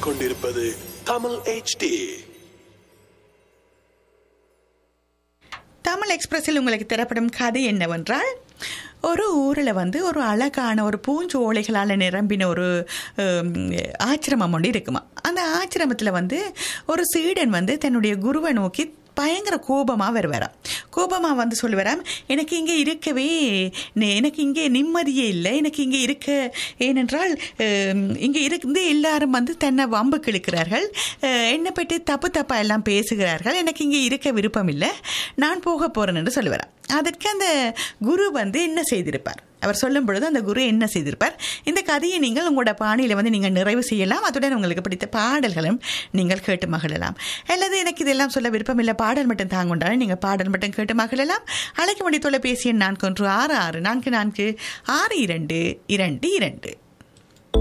கேட்டுக்கொண்டிருப்பது தமிழ் HD தமிழ் எக்ஸ்பிரஸில் உங்களுக்கு தரப்படும் கதை என்னவென்றால் ஒரு ஊரில் வந்து ஒரு அழகான ஒரு பூஞ்சோலைகளால் நிரம்பின ஒரு ஹம், ஆச்சிரமம் ஒன்று இருக்குமா அந்த ஆச்சிரமத்தில் வந்து ஒரு சீடன் வந்து தன்னுடைய குருவை நோக்கி பயங்கர கோபமாக வருவாராம் கோபமாக வந்து சொல்லுவாராம் எனக்கு இங்கே இருக்கவே நே- எனக்கு இங்கே நிம்மதியே இல்லை எனக்கு இங்கே இருக்க ஏனென்றால் ஹம், இங்கே இருந்து எல்லாரும் வந்து தன்னை வம்புக்கு இழுக்கிறார்கள் அஹ், என்னை பற்றி தப்பு தப்பாக எல்லாம் பேசுகிறார்கள் எனக்கு இங்கே இருக்க விருப்பம் இல்லை நான் போக போகிறேன் என்று சொல்லுவாராம் அதற்கு அந்த குரு வந்து என்ன செய்திருப்பார் அவர் சொல்லும் பொழுது அந்த குரு என்ன செய்திருப்பார் இந்த கதையை நீங்கள் உங்களோட பாணியில் வந்து நீங்கள் நிறைவு செய்யலாம் அத்துடன் உங்களுக்கு பிடித்த பாடல்களும் நீங்கள் கேட்டு மகிழலாம் அல்லது எனக்கு இதெல்லாம் சொல்ல விருப்பம் இல்லை பாடல் மட்டும் தாங்குண்டாலும் நீங்கள் பாடல் மட்டும் கேட்டு மகிழலாம் அழைக்க வேண்டிய தொலைபேசி எண் நான்கு ஒன்று ஆறு ஆறு நான்கு நான்கு ஆறு இரண்டு இரண்டு இரண்டு